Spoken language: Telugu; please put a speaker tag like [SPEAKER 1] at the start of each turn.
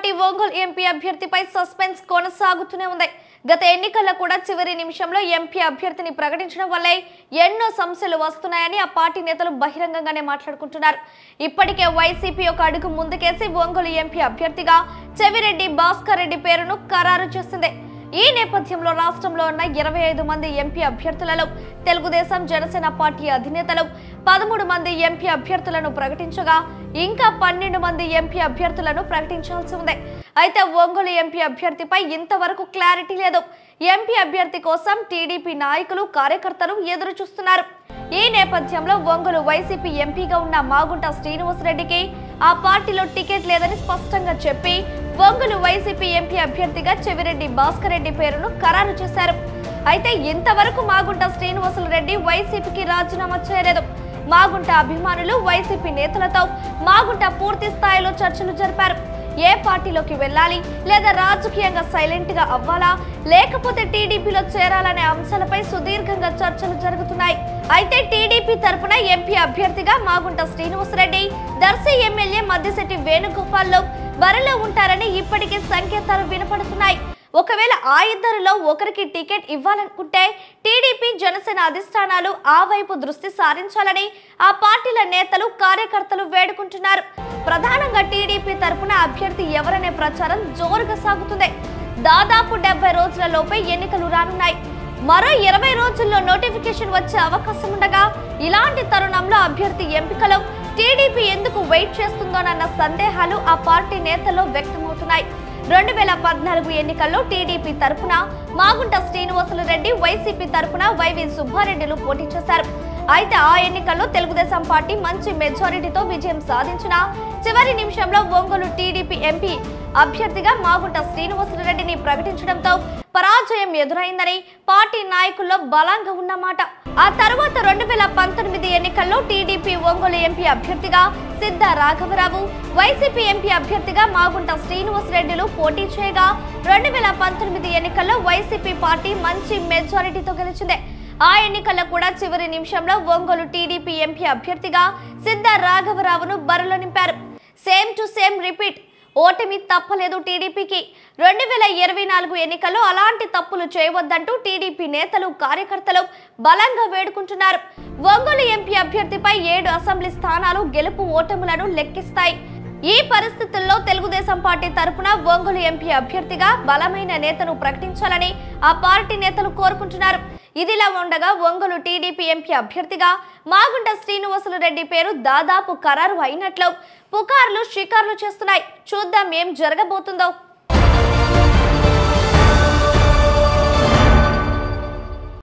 [SPEAKER 1] పార్టీ ఒంగోలు ఎంపీ అభ్యర్థిపై సస్పెన్స్ కొనసాగుతూనే ఉంది గత ఎన్నికల్లో కూడా చివరి నిమిషంలో ఎంపీ అభ్యర్థిని ప్రకటించడం వల్లే ఎన్నో సమస్యలు వస్తున్నాయని ఆ పార్టీ నేతలు బహిరంగంగానే మాట్లాడుకుంటున్నారు ఇప్పటికే వైసీపీ ఒక అడుగు ముందుకేసి ఒంగోలు ఎంపీ అభ్యర్థిగా చెవిరెడ్డి భాస్కర్ రెడ్డి పేరును ఖరారు చేసింది ఈ నేపథ్యంలో రాష్ట్రంలో ఉన్న ఇరవై ఐదు మంది ఎంపీ అభ్యర్థులలో తెలుగుదేశం జనసేన పార్టీ అధినేతలు పదమూడు మంది ఎంపీ అభ్యర్థులను ప్రకటించగా ఇంకా పన్నెండు మంది ఎంపీ అభ్యర్థులను ప్రకటించాల్సి ఉంది అయితే ఒంగోలు ఎంపీ అభ్యర్థిపై ఇంతవరకు క్లారిటీ లేదు ఎంపీ అభ్యర్థి కోసం టీడీపీ నాయకులు కార్యకర్తలు ఎదురు చూస్తున్నారు ఈ నేపథ్యంలో ఒంగోలు వైసీపీ ఎంపీగా ఉన్న మాగుంట శ్రీనివాసరెడ్డికి ఆ పార్టీలో టికెట్ లేదని స్పష్టంగా చెప్పి ఒంగోలు వైసీపీ ఎంపీ అభ్యర్థిగా చెవిరెడ్డి భాస్కర్ రెడ్డి పేరును ఖరారు చేశారు అయితే ఇంతవరకు మాగుంట శ్రీనివాసులు రెడ్డి వైసీపీకి రాజీనామా చేయలేదు మాగుంట అభిమానులు వైసీపీ నేతలతో మాగుంట పూర్తి స్థాయిలో చర్చలు జరిపారు ఏ పార్టీలోకి వెళ్ళాలి లేదా రాజకీయంగా సైలెంట్ గా అవ్వాలా లేకపోతే టీడీపీలో చేరాలనే అంశాలపై సుదీర్ఘంగా చర్చలు జరుగుతున్నాయి అయితే టీడీపీ తరపున ఎంపీ అభ్యర్థిగా మాగుంట శ్రీనివాసరెడ్డి దర్శి ఎమ్మెల్యే మద్దిశెట్టి వేణుగోపాల్లో బరిలో ఉంటారని ఇప్పటికే సంకేతాలు వినపడుతున్నాయి ఒకవేళ ఆ ఇద్దరిలో ఒకరికి టికెట్ ఇవ్వాలనుకుంటే టీడీపీ జనసేన అధిష్టానాలు ఆ వైపు దృష్టి సారించాలని ఆ పార్టీల నేతలు కార్యకర్తలు వేడుకుంటున్నారు ప్రధానంగా టీడీపీ తరపున అభ్యర్థి ఎవరనే ప్రచారం జోరుగా సాగుతుంది దాదాపు డెబ్బై రోజుల లోపే ఎన్నికలు రానున్నాయి మరో ఇరవై రోజుల్లో నోటిఫికేషన్ వచ్చే అవకాశం ఉండగా ఇలాంటి తరుణంలో అభ్యర్థి ఎంపికలో టీడీపీ ఎందుకు వెయిట్ చేస్తుందోనన్న సందేహాలు ఆ పార్టీ నేతల్లో వ్యక్తమవుతున్నాయి రెండు వేల పద్నాలుగు ఎన్నికల్లో టీడీపీ తరపున మాగుంట శ్రీనివాసులు రెడ్డి వైసీపీ తరపున వైవి సుబ్బారెడ్డిలు పోటీ చేశారు అయితే ఆ ఎన్నికల్లో తెలుగుదేశం పార్టీ మంచి మెజారిటీతో విజయం సాధించిన చివరి నిమిషంలో ఒంగోలు టీడీపీ ఎంపీ అభ్యర్థిగా మాగుంట శ్రీనివాసులు రెడ్డిని ప్రకటించడంతో పరాజయం ఎదురైందని పార్టీ నాయకుల్లో బలంగా ఉన్నమాట ఆ తర్వాత రెండు వేల పంతొమ్మిది ఎన్నికల్లో టీడీపీ ఒంగోలు ఎంపీ అభ్యర్థిగా సిద్ధ రాఘవరావు వైసీపీ ఎంపీ అభ్యర్థిగా మాగుంట శ్రీనివాసరెడ్డిలు పోటీ చేయగా రెండు వేల పంతొమ్మిది ఎన్నికల్లో వైసీపీ పార్టీ మంచి మెజారిటీతో గెలిచింది ఆ ఎన్నికల్లో కూడా చివరి నిమిషంలో ఒంగోలు టీడీపీ ఎంపీ అభ్యర్థిగా సిద్ధ రాఘవరావును బరిలో నింపారు సేమ్ టు సేమ్ రిపీట్ ఓటమి తప్పలేదు టీడీపీకి రెండు వేల ఇరవై నాలుగు ఎన్నికల్లో అలాంటి తప్పులు చేయవద్దంటూ టీడీపీ నేతలు కార్యకర్తలు బలంగా వేడుకుంటున్నారు ఒంగోలు ఎంపీ అభ్యర్థిపై ఏడు అసెంబ్లీ స్థానాలు గెలుపు ఓటములను లెక్కిస్తాయి ఈ పరిస్థితుల్లో తెలుగుదేశం పార్టీ తరపున ఒంగోలు ఎంపీ అభ్యర్థిగా బలమైన నేతను ప్రకటించాలని ఆ పార్టీ నేతలు కోరుకుంటున్నారు ఇదిలా ఉండగా ఒంగోలు టీడీపీ ఎంపీ అభ్యర్థిగా మాగుంట శ్రీనివాసులు రెడ్డి పేరు దాదాపు ఖరారు అయినట్లు పుకార్లు షికార్లు చేస్తున్నాయి చూద్దాం ఏం జరగబోతుందో